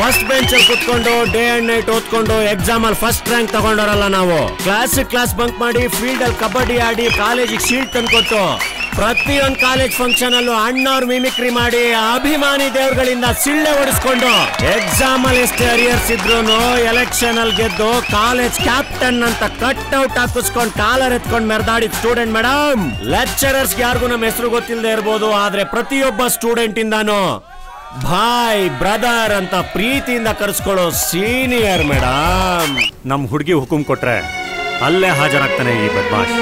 first bench ಅಲ್ಲಿ ಕುತ್ಕೊಂಡು day and night ಓದ್ಕೊಂಡು ಎಕ್ಸಾಮ್ ಅಲ್ಲಿ ಫಸ್ಟ್ ರ್ಯಾಂಕ್ ತಗೊಂಡವರಲ್ಲ ನಾವು ಕ್ಲಾಸ್ ಕ್ಲಾಸ್ ಬಂಕ್ ಮಾಡಿ ಫೀಲ್ಡ್ ಅಲ್ಲಿ ಕಬಡ್ಡಿ ಆಡಿ ಕಾಲೇಜಿಗೆ ಶೀಲ್ಡ್ ತಂದ್ಕೊಟ್ಟು ಪ್ರತಿಯೊಂದು ಕಾಲೇಜ್ ಫಂಕ್ಷನ್ ಅಲ್ಲೂ ಅಣ್ಣವ್ರ ಮಿಮಿಕ್ರಿ ಮಾಡಿ ಅಭಿಮಾನಿ ದೇವರುಗಳಿಂದ ಸಿಳ್ಳೆ ಹೊಡಿಸ್ಕೊಂಡು ಎಕ್ಸಾಮ್ ಅಲ್ಲಿ ಎಷ್ಟೇ ಅರಿಯರ್ಸ್ ಇದ್ರು ಎಲೆಕ್ಷನ್ ಅಲ್ಲಿ ಗೆದ್ದು ಕಾಲೇಜ್ ಕ್ಯಾಪ್ಟನ್ ಅಂತ ಕಟ್ ಔಟ್ ಹಾಕಿಸ್ಕೊಂಡು ಕಾಲರ್ ಎತ್ಕೊಂಡು ಮೆರೆದಾಡಿದ ಸ್ಟೂಡೆಂಟ್ ಮೇಡಮ್ ಲೆಕ್ಚರರ್ಸ್ ಯಾರಿಗೂ ನಮ್ಮ ಹೆಸರು ಗೊತ್ತಿಲ್ಲದೆ ಇರ್ಬೋದು ಆದ್ರೆ ಪ್ರತಿಯೊಬ್ಬ ಸ್ಟೂಡೆಂಟ್ ಇಂದಾನು ಭಾಯ್ ಬ್ರದರ್ ಅಂತ ಪ್ರೀತಿಯಿಂದ ಕರೆಸ್ಕೊಳ್ಳೋ ಸೀನಿಯರ್ ಮೇಡಮ್ ನಮ್ ಹುಡುಗಿ ಹುಕುಂ ಕೊಟ್ರೆ ಅಲ್ಲೇ ಹಾಜರಾಗ್ತಾನೆ ಈ ಬದ್ಮಾಶ್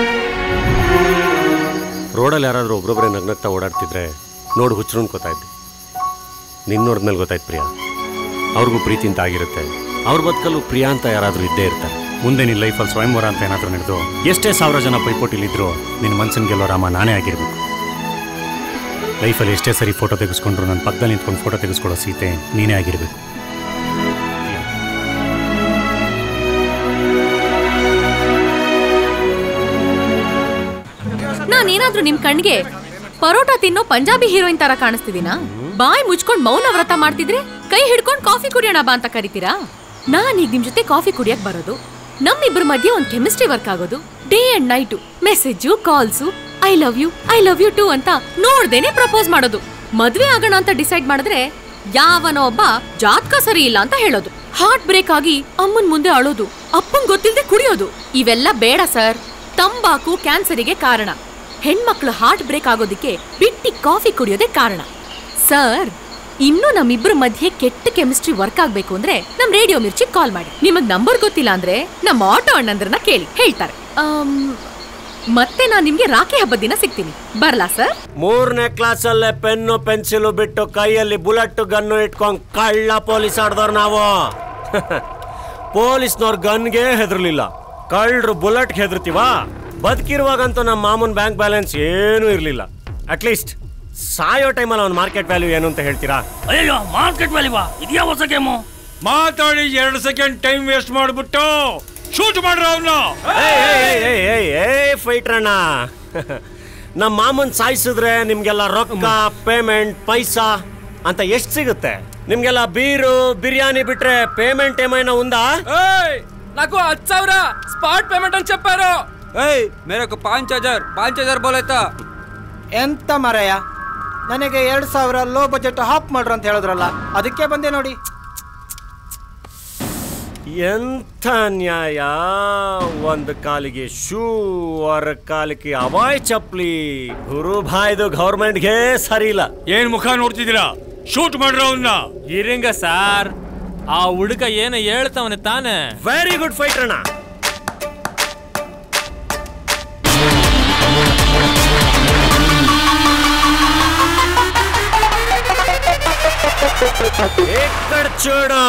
ರೋಡಲ್ಲಿ ಯಾರಾದ್ರೂ ಒಬ್ರೊಬ್ಬರೇ ನಗ್ನಗ್ತಾ ಓಡಾಡ್ತಿದ್ರೆ ನೋಡಿ ಹುಚ್ಚರು ಅನ್ಕೋತಾ ಇದ್ದೆ ನಿನ್ನ ನೋಡಿದ್ಮೇಲೆ ಗೊತ್ತಾಯ್ತು ಪ್ರಿಯಾ ಅವ್ರಿಗೂ ಪ್ರೀತಿ ಅಂತ ಆಗಿರುತ್ತೆ ಅವ್ರ ಬದುಕಲ್ಲೂ ಪ್ರಿಯಾ ಅಂತ ಯಾರಾದ್ರೂ ಇದ್ದೇ ಇರ್ತಾರೆ ಮುಂದೆ ನಿನ್ನ ಲೈಫಲ್ಲಿ ಸ್ವಯಂವರ ಅಂತ ಏನಾದರೂ ನಡೆದು ಎಷ್ಟೇ ಸಾವಿರ ಜನ ಪೈಪೋಟಿಲಿದ್ರು ನಿನ್ನ ಮನ್ಸನ್ ಗೆಲ್ಲೋ ರಾಮ ನಾನೇ ಆಗಿರ್ಬೇಕು ಲೈಫಲ್ಲಿ ಎಷ್ಟೇ ಸರಿ ಫೋಟೋ ತೆಗೆಸ್ಕೊಂಡ್ರು ನನ್ನ ಪಕ್ಕದಲ್ಲಿ ನಿಂತ್ಕೊಂಡು ಫೋಟೋ ತೆಗೆಸ್ಕೊಳ್ಳೋ ಸೀತೆ ನೀನೇ ಆಗಿರ್ಬೇಕು ನಾನೇನಾದ್ರೂ ನಿಮ್ ಕಣ್ಗೆ ಪರೋಟ ತಿನ್ನೋ ಪಂಜಾಬಿ ಹೀರೋಯಿನ್ ತರ ಕಾಣಿಸ್ತಿದೀನಾ ಬಾಯ್ ಮುಚ್ಕೊಂಡ್ ಮೌನ ವ್ರತ ಮಾಡ್ತಿದ್ರೆ ಕೈ ಹಿಡ್ಕೊಂಡ್ ಕಾಫಿ ಕುಡಿಯೋಣ ಬಾ ಅಂತ ಕರಿತೀರಾ ನಾನ್ ಈಗ ನಿಮ್ ಜೊತೆ ಕಾಫಿ ಕುಡಿಯಕ್ ಬರೋದು ನಮ್ಮಿಬ್ರ ಮಧ್ಯೆ ಒಂದ್ ಕೆಮಿಸ್ಟ್ರಿ ವರ್ಕ್ ಆಗೋದು day and night message calls I love you I love you too ಅಂತ ನೋಡ್ದೇನೆ ಪ್ರಪೋಸ್ ಮಾಡೋದು ಮದ್ವೆ ಆಗೋಣ ಅಂತ ಡಿಸೈಡ್ ಮಾಡಿದ್ರೆ ಯಾವನೋ ಒಬ್ಬ ಜಾತಕ ಸರಿ ಇಲ್ಲ ಅಂತ ಹೇಳೋದು ಹಾರ್ಟ್ ಬ್ರೇಕ್ ಆಗಿ ಅಮ್ಮನ್ ಮುಂದೆ ಅಳೋದು ಅಪ್ಪನ್ ಗೊತ್ತಿಲ್ಲದೆ ಕುಡಿಯೋದು ಇವೆಲ್ಲ ಬೇಡ ಸರ್ ತಂಬಾಕು ಕ್ಯಾನ್ಸರಿಗೆ ಕಾರಣ ಹೆಣ್ಮಕ್ಳು ಹಾರ್ಟ್ ಬ್ರೇಕ್ ಆಗೋದಕ್ಕೆ ಬಿಟ್ಟಿ ಕಾಫಿ ಕುಡಿಯೋದೇ ಕಾರಣ ಸರ್ ಇನ್ನು ನಮ್ಮಿಬ್ರ ಮಧ್ಯೆ ಕೆಟ್ಟ ಕೆಮಿಸ್ಟ್ರಿ ವರ್ಕ್ ಆಗ್ಬೇಕು ಅಂದ್ರೆ ನಮ್ ರೇಡಿಯೋ ಮಿರ್ಚಿ ಕಾಲ್ ಮಾಡಿ ನಿಮಗ್ ನಂಬರ್ ಗೊತ್ತಿಲ್ಲ ಅಂದ್ರೆ ನಮ್ಮ ಆಟೋ ಅಣ್ಣಂದ್ರನ್ನ ಕೇಳಿ ಹೇಳ್ತಾರೆ ಆಮ್, ಮತ್ತೆ ನಾನ್ ನಿಮ್ಗೆ ರಾಖಿ ಹಬ್ಬದ ದಿನ ಸಿಗ್ತೀನಿ ಬರ್ಲಾ ಸರ್ ಮೂರನೇ ಕ್ಲಾಸಲ್ಲೇ ಪೆನ್ನು ಪೆನ್ಸಿಲು ಬಿಟ್ಟು ಕೈಯಲ್ಲಿ ಬುಲೆಟ್ ಗನ್ನು ಇಟ್ಕೊಂಡ್ ಕಳ್ಳ ಪೊಲೀಸ್ ಆಡ್ದವ್ರು ನಾವು ಪೊಲೀಸ್ನವ್ರ ಗನ್ಗೆ ಹೆದರ್ಲಿಲ್ಲ ಕಳ್ಳರು ಬುಲೆಟ್ ಹೆದರ್ತೀವಾ ಬದುಕಿರುವಾಗಂತೂ ನಮ್ಮ ಮಾಮೂನ್ ಬ್ಯಾಂಕ್ ಬ್ಯಾಲೆನ್ಸ್ ಏನೂ ಇರಲಿಲ್ಲ ಅಟ್ಲೀಸ್ಟ್ ಸಾಯೋ ಟೈಮಲ್ಲಿ ಅವ್ನ ಮಾರ್ಕೆಟ್ ವ್ಯಾಲ್ಯೂ ಏನು ಅಂತ ಹೇಳ್ತೀರಾ ಅಯ್ಯೋ ಮಾರ್ಕೆಟ್ ವ್ಯಾಲ್ಯೂವಾ ಇದ್ಯಾ ಹೊಸ ಗೇಮು ಮಾತಾಡಿ ಎರಡು ಸೆಕೆಂಡ್ ಟೈಮ್ ವೇಸ್ಟ್ ಮಾಡ್ಬಿಟ್ಟು ಶೂಟ್ ಮಾಡ್ರ ಅವನ್ನ ಫೈಟ್ರಣ್ಣ ನಮ್ಮ ಮಾಮನ್ ಸಾಯಿಸಿದ್ರೆ ನಿಮ್ಗೆಲ್ಲ ರೊಕ್ಕ ಪೇಮೆಂಟ್ ಪೈಸಾ ಅಂತ ಎಷ್ಟು ಸಿಗುತ್ತೆ ನಿಮ್ಗೆಲ್ಲ ಬೀರು ಬಿರಿಯಾನಿ ಬಿಟ್ರೆ పేమెంట్ ఏమైనా ఉందా నాకు ಹತ್ತು ಸಾವಿರ ಸ್ಪಾಟ್ ಪೇಮೆಂಟ್ ಅಂತ చెప్పారు ಏಯ್ ಮೇರಕು ಪಾಂಚ್ ಹಜಾರ್ ಪಾಂಚ್ ಹಜಾರ್ ಬೋಲೈತಾ ಎಂತ ಮರಯ್ಯ ನನಗೆ ಎರಡು ಸಾವಿರ ಲೋ ಬಜೆಟ್ ಹಾಪ್ ಮಾಡ್ರು ಅಂತ ಹೇಳಿದ್ರಲ್ಲ ಅದಕ್ಕೆ ಬಂದೆ ನೋಡಿ ಎಂಥ ನ್ಯಾಯ ಒಂದು ಕಾಲಿಗೆ ಶೂ ಅವರ ಕಾಲಿಗೆ ಅವಾಯ್ ಚಪ್ಲಿ ಗುರು ಭಾಯ್ದು ಗೌರ್ಮೆಂಟ್ಗೆ ಸರಿ ಇಲ್ಲ ಏನ್ ಮುಖ ನೋಡ್ತಿದ್ದೀರಾ ಶೂಟ್ ಮಾಡ್ರ ಅವನ್ನ ಇರಿಂಗ ಸಾರ್ ಆ ಹುಡುಗ ಏನು ಹೇಳ್ತವನೆ ತಾನೆ ವೆರಿ ಗುಡ್ ಫೈಟರ್ ಅಣ್ಣ ಎಕ್ಕಡ್ ಚೂಡು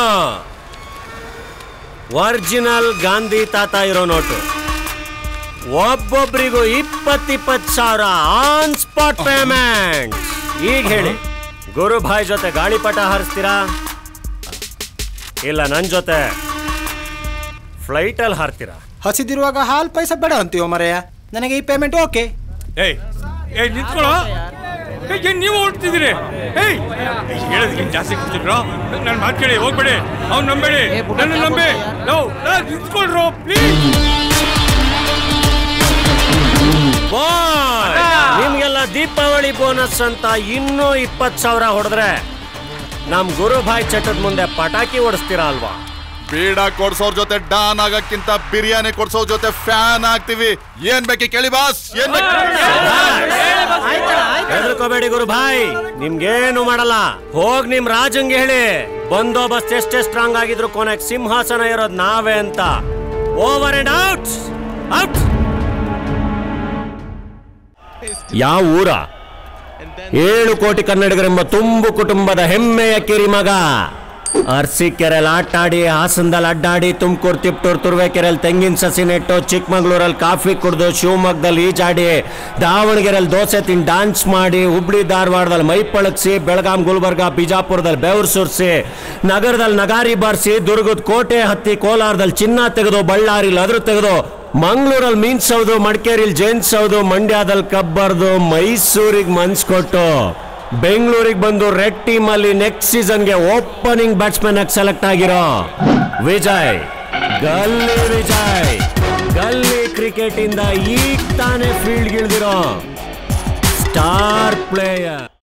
ಒರಿಜಿನಲ್ ಗಾಂಧಿ ತಾತ ಇರೋ ನೋಟು ಒಬ್ಬೊಬ್ರಿಗೂ ಇಪ್ಪತ್ತಿಪ್ಪತ್ತು ಸಾವಿರ ಆನ್ ಸ್ಪಾಟ್ ಪೇಮೆಂಟ್ ಈಗ ಹೇಳಿ ಗುರುಭಾಯ್ ಜೊತೆ ಗಾಳಿಪಟ ಹಾರಿಸ್ತೀರಾ ಇಲ್ಲ ನನ್ನ ಜೊತೆ ಫ್ಲೈಟಲ್ಲಿ ಹಾರ್ತೀರಾ ಹಸಿದಿರುವಾಗ ಹಾಲ್ ಪೈಸೆ ಬೇಡ ಅಂತೀವೋ ಮರಯ್ಯ ನನಗೆ ಈ ಪೇಮೆಂಟ್ ಓಕೆ ಏಯ್ ಏಯ್ ನಿಂತ್ಕೊಳ್ಳೋ ಏಯ್, ಏನ್ ನೀವು ಹೊರಡ್ತಿದ್ದೀರಿ ಏಯ್ ಹೇಳೋದಕ್ಕೆ ಜಾಸ್ತಿ ಕೊಡ್ತಿದ್ರು ನನ್ನ ಮಾತು ಕೇಳಿ ಹೋಗ್ಬೇಡಿ ಅವ್ನು ನಂಬೇಡಿ ನನ್ನ ನಂಬಿ ಲೋ ನಿಂತ್ಕೊಳ್ರೋ ಪ್ಲೀಸ್ ಬಾಯ್ ನಿಮ್ಗೆಲ್ಲ ದೀಪಾವಳಿ ಬೋನಸ್ ಅಂತ ಇನ್ನೂ ಇಪ್ಪತ್ತು ಸಾವಿರ ಹೊಡೆದ್ರೆ ನಮ್ ಗುರುಭಾಯ್ ಚಟದ ಮುಂದೆ ಪಟಾಕಿ ಹೊಡಿಸ್ತೀರಾ ಅಲ್ವಾ ಬೀಡ ಕೊಡ್ಸೋರ್ ಜೊತೆ ಡಾನ್ ಆಗಕ್ಕಿಂತ ಬಿರಿಯಾನಿ ಕೊಡ್ಸೋರ್ ಜೊತೆ ಫ್ಯಾನ್ ಆಗ್ತೀವಿ ಏನ್ ಬೇಕಿ ಕೇಳಿ ಬಾಸ್ ಏನ್ ಬೇಕು ಹೆದರ್ಕೋಬೇಡಿ ಗುರುಭಾಯ್ ನಿಮ್ಗೇನು ಮಾಡಲ್ಲ ಹೋಗ್ ನಿಮ್ ರಾಜಂಗೆ ಹೇಳಿ ಬಂದೋಬಸ್ತ್ ಎಷ್ಟೇ ಸ್ಟ್ರಾಂಗ್ ಆಗಿದ್ರು ಕೊನೆಗೆ ಸಿಂಹಾಸನ ಇರೋದ್ ನಾವೇ ಅಂತ ಓವರ್ ಅಂಡ್ ಔಟ್ ಔಟ್ ಯಾವ ಊರ ಏಳು ಕೋಟಿ ಕನ್ನಡಿಗರೆಂಬ ತುಂಬು ಕುಟುಂಬದ ಹೆಮ್ಮೆಯ ಕಿರಿಮಗ ಅರ್ಸಿಕೆರೆಲ್ ಆಟಾಡಿ ಹಾಸನದಲ್ಲಿ ಅಡ್ಡಾಡಿ ತುಮಕೂರು ತಿಪ್ಟೂರು ತುರುವೇಕೆರೆಯಲ್ಲಿ ತೆಂಗಿನ ಸಸಿ ನೆಟ್ಟು ಚಿಕ್ಕಮಗಳೂರಲ್ಲಿ ಕಾಫಿ ಕುಡ್ದು ಶಿವಮೊಗ್ಗದಲ್ಲಿ ಈಜಾಡಿ ದಾವಣಗೆರೆಯಲ್ಲಿ ದೋಸೆ ತಿಂದು ಡಾನ್ಸ್ ಮಾಡಿ ಹುಬ್ಳಿ ಧಾರವಾಡದಲ್ಲಿ ಮೈ ಪಳಗಿಸಿ ಬೆಳಗಾಂ ಗುಲ್ಬರ್ಗ ಬಿಜಾಪುರದಲ್ಲಿ ಬೆವರು ಸುರಿಸಿ ನಗರದಲ್ಲಿ ನಗಾರಿ ಬಾರಿಸಿ ದುರ್ಗದ ಕೋಟೆ ಹತ್ತಿ ಕೋಲಾರದಲ್ಲಿ ಚಿನ್ನ ತೆಗೆದು ಬಳ್ಳಾರಿಲಿ ಅದ್ರ ತೆಗೆದು ಮಂಗಳೂರಲ್ಲಿ ಮೀನ್ ಸೌದು ಮಡಿಕೇರಿಲಿ ಜೈನ್ ಸೌದು ಮಂಡ್ಯದಲ್ಲಿ ಕಬ್ಬರ್ದು ಮೈಸೂರಿಗೆ ಮನ್ಸ್ ಕೊಟ್ಟು ಬೆಂಗಳೂರಿಗೆ ಬಂದು ರೆಡ್ ಟೀಮ್ ಅಲ್ಲಿ ನೆಕ್ಸ್ಟ್ ಸೀಸನ್ಗೆ ಓಪನಿಂಗ್ ಬ್ಯಾಟ್ಸ್ಮನ್ ಆಗಿ ಸೆಲೆಕ್ಟ್ ಆಗಿರೋ ವಿಜಯ್ ಗಲ್ಲಿ ವಿಜಯ್ ಗಲ್ಲಿ ಕ್ರಿಕೆಟ್ ಇಂದ ಈಗ ತಾನೇ ಫೀಲ್ಡ್ ಇಳಿದಿರೋ ಸ್ಟಾರ್ ಪ್ಲೇಯರ್